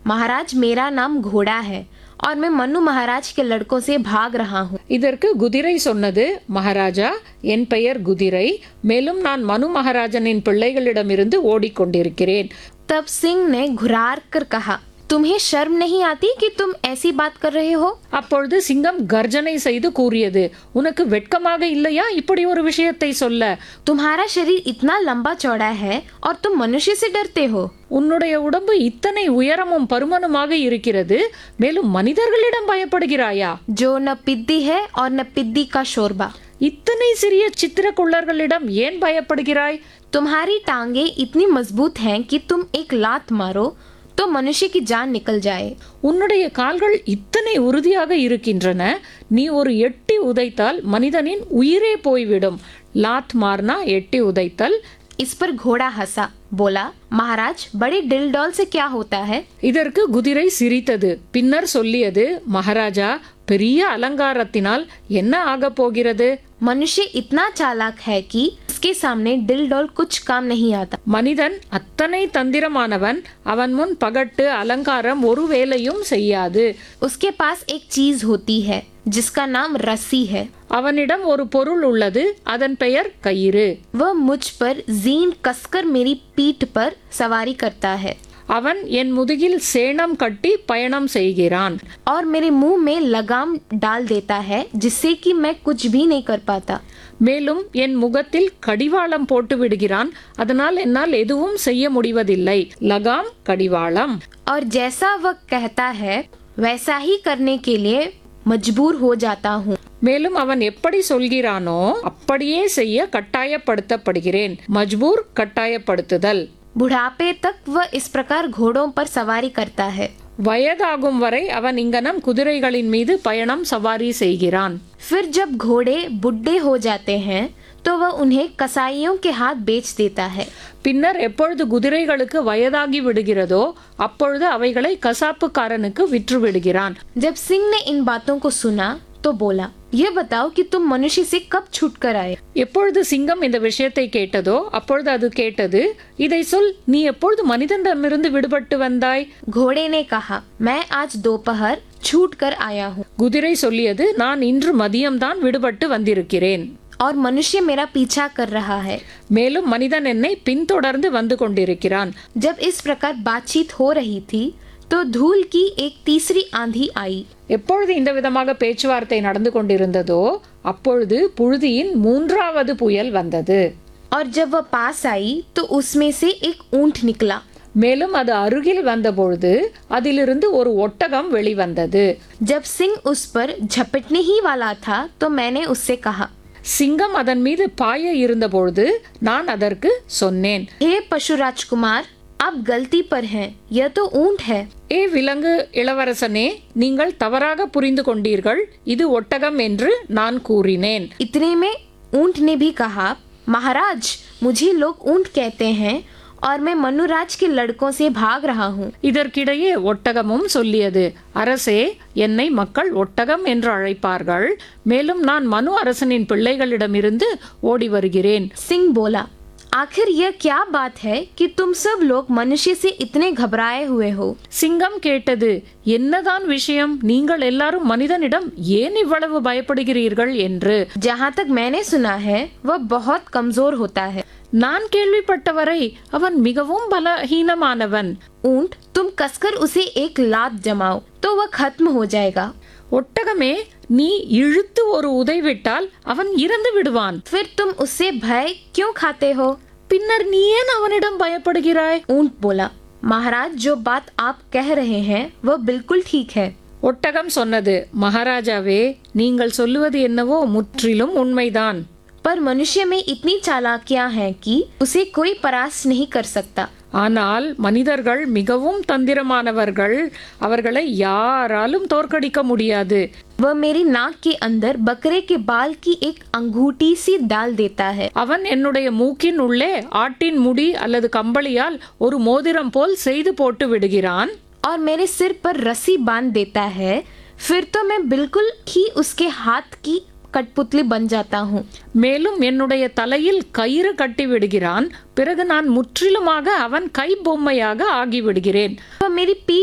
महाराज मेरा नाम घोड़ा है और मैं मनु महाराज के लड़कों से भाग रहा हूँ இதற்கு குதிரை சொன்னது மகாராஜா என் பெயர் குதிரை மேலும் நான் மனு மகாராஜனின் பிள்ளைகளிடமிருந்து ஓடிக்கொண்டிருக்கிறேன் तब सिंह ने घुरार कर कहा तुम्हें शर्म नहीं आती कि तुम ऐसी बात कर रहे हो அப்பொழுது சிங்கம் கர்ஜனை செய்து கூறியது உனக்கு வெட்கமாக இல்லையா இப்படி ஒரு விஷயத்தை சொல்ல तुम्हारा शरीर इतना लंबा चौड़ा है और तुम मनुष्य से डरते हो உன்னுடைய உடம்பு இத்தனை உயரமும் பருமனுமாக இருக்கிறது மேலும் மனிதர்களிடம் பயப்படுகிறாயா जो न पिद्दी है और न पिद्दी का शोरबा இத்தனை சிறிய சித்திரக்குள்ளர்களிடம் ஏன் பயப்படுகிறாய் तुम्हारी टांगे इतनी मजबूत हैं कि तुम एक लात मारो तो मनुष्य की जान निकल जाए உன்னுடைய கால்கள் இத்தனை உறுதியாக இருக்கின்றன நீ ஒரு எட்டி உதைத்தால் மனிதனின் உயிரே போய்விடும் லாத் மார்னா எட்டி உதைத்தல் इस पर घोड़ा हंसा बोला महाराज बड़े डिल डॉल से क्या होता है இதற்கு குதிரை சிரித்தது பின்னர் சொல்லியது மகாராஜா பெரிய அலங்காரத்தினால் என்ன ஆகப் போகிறது मनुष्य इतना चालाक है कि उसके सामने डिल डॉल कुछ काम नहीं आता மனிதன் அத்தனை தந்திரமானவன் அவன் முன் பகட்டு அலங்காரம் ஒரு வேலையும் செய்யாது उसके पास एक चीज होती है जिसका नाम रस्सी है அவனிடம் ஒரு பொருள் உள்ளது அதன் பெயர் கயிறு वह मुझ पर जीन कसकर मेरी पीठ पर सवारी करता है அவன் என் முதுகில் சேணம் கட்டி பயணம் செய்கிறான் और मेरे मुंह में लगाम डाल देता है जिससे कि मैं कुछ भी नहीं कर पाता மேலும் என் முகத்தில் கடிவாளம் போட்டு விடுகிறான் அதனால் என்னால் எதுவும் செய்ய முடிவதில்லை லகாம் கடிவாளம் और जैसा वह कहता है वैसा ही करने के लिए मजबूर हो जाता हूँ மேலும் அவன் எப்படி சொல்கிறானோ அப்படியே செய்ய கட்டாயப்படுத்தப்படுகிறேன் மஜ்பூர் கட்டாயப்படுத்துதல் बुढ़ापे तक वह इस प्रकार घोड़ों पर सवारी करता है வயதாகும் வரை அவன் இங்கனம் குதிரைகளின் மீது பயணம் சவாரி செய்கிறான் फिर जब घोड़े बुढ़े हो जाते हैं तो वह उन्हें कसाईयों के हाथ बेच देता है பின்னர் எப்பொழுது குதிரைகளுக்கு வயதாகி விடுகிறதோ அப்பொழுது அவைகளை கசாப்புக்காரனுக்கு விற்று விடுகிறான் जब सिंह ने इन बातों को सुना तो बोला यह बताओ कि तुम मनुष्य से कब छूट कर आए எப்பொழுது சிங்கம் இந்த விஷயத்தை கேட்டதோ அப்பொழுது அது கேட்டது இதை சொல் நீ எப்பொழுது மனிதனிடமிருந்து விடுபட்டு வந்தாய் घोड़े ने कहा मैं आज दोपहर छूट कर आया हूँ குதிரை சொல்லியது நான் இன்று மதியம்தான் விடுபட்டு வந்திருக்கிறேன் और मनुष्य मेरा पीछा कर रहा है மேலும் மனிதன் என்னை பின்தொடர்ந்து வந்து கொண்டிருக்கிறான் जब इस प्रकार बातचीत हो रही थी तो धूल की एक तीसरी आंधी आई எப்பொழுது இந்த விதமாக பேச்சுவார்த்தை நடந்து கொண்டிருந்ததோ அப்பொழுது புழுதியின் மூன்றாவது புயல் வந்தது और जब वह पास आई तो उसमें से एक ऊंट निकला மேலும் அது அருகில் வந்தபொழுது அதிலிருந்து ஒரு ஒட்டகம் வெளிவந்தது जब सिंह उस पर झपटने ही वाला था तो मैंने उससे कहा சிங்கம் அதன் மீது பாய இருந்தபொழுது நான் அதற்கு சொன்னேன் हे पशु राजकुमार आप गलती पर हैं यह तो ऊंट है ஏ விலங்கு இளவரசனே நீங்கள் தவறாக புரிந்து கொண்டீர்கள் இது ஒட்டகம் என்று நான் கூறினேன் इतने में ऊंट ने भी कहा महाराज मुझे लोग ऊंट कहते हैं और मैं मनुराज के लड़कों से भाग रहा हूँ இதற்கிடையே ஒட்டகமும் சொல்லியது அரசே என்னை மக்கள் ஒட்டகம் என்று அழைப்பார்கள் மேலும் நான் மனு அரசனின் பிள்ளைகளிடமிருந்து ஓடி வருகிறேன் सिंह बोला आखिर यह क्या बात है कि तुम सब लोग मनुष्य से इतने घबराए हुए हो சிங்கம் கேட்டது என்னதான் விஷயம் நீங்கள் எல்லாரும் மனிதனிடம் ஏன் இவ்வளவு பயப்படுகிறீர்கள் என்று जहाँ तक मैंने सुना है वह बहुत कमजोर होता है நான் கேள்விப்பட்டவரை அவன் மிகவும் பலஹீனமானவன் ऊंट तुम कसकर उसे एक लात जमाओ तो वह खत्म हो जाएगा ஒட்டகமே நீ இழுத்து ஒரு உதைவிட்டால் அவன் இறந்து விடுவான் फिर तुम उससे भय क्यों खाते हो பின்னர் நீ ஏன் அவனிடம் பயப்படுகிறாய் ऊंट बोला महाराज जो बात आप कह रहे हैं वह बिल्कुल ठीक है ஒட்டகம் சொன்னது மகாராஜாவே நீங்கள் சொல்லுவது என்னவோ முற்றிலும் உண்மைதான் पर मनुष्य में इतनी चालाकियां हैं कि उसे कोई परास्त नहीं कर सकता ஆனால் மனிதர்கள் மிகவும் தந்திரமானவர்கள் அவர்களை யாராலும் தோற்கடிக்க முடியாது वह मेरी नाक के अंदर बकरे के बाल की एक अंगूठी सी डाल देता है அவன் என்னுடைய மூக்கின் உள்ளே ஆட்டின் முடி அல்லது கம்பளியால் ஒரு மோதிரம் போல் செய்து போட்டு விடுகிறான் और मेरे सिर पर रस्सी बांध देता है फिर तो मैं बिल्कुल ही उसके हाथ की कठपुतली बन जाता हूँ மேலும் என்னுடைய தலையில் கயிறு கட்டி விடுகிறான் பிறகு நான் முற்றிலுமாக அவன் கை பொம்மையாக ஆகிவிடுகிறேன் वह मेरी पीठ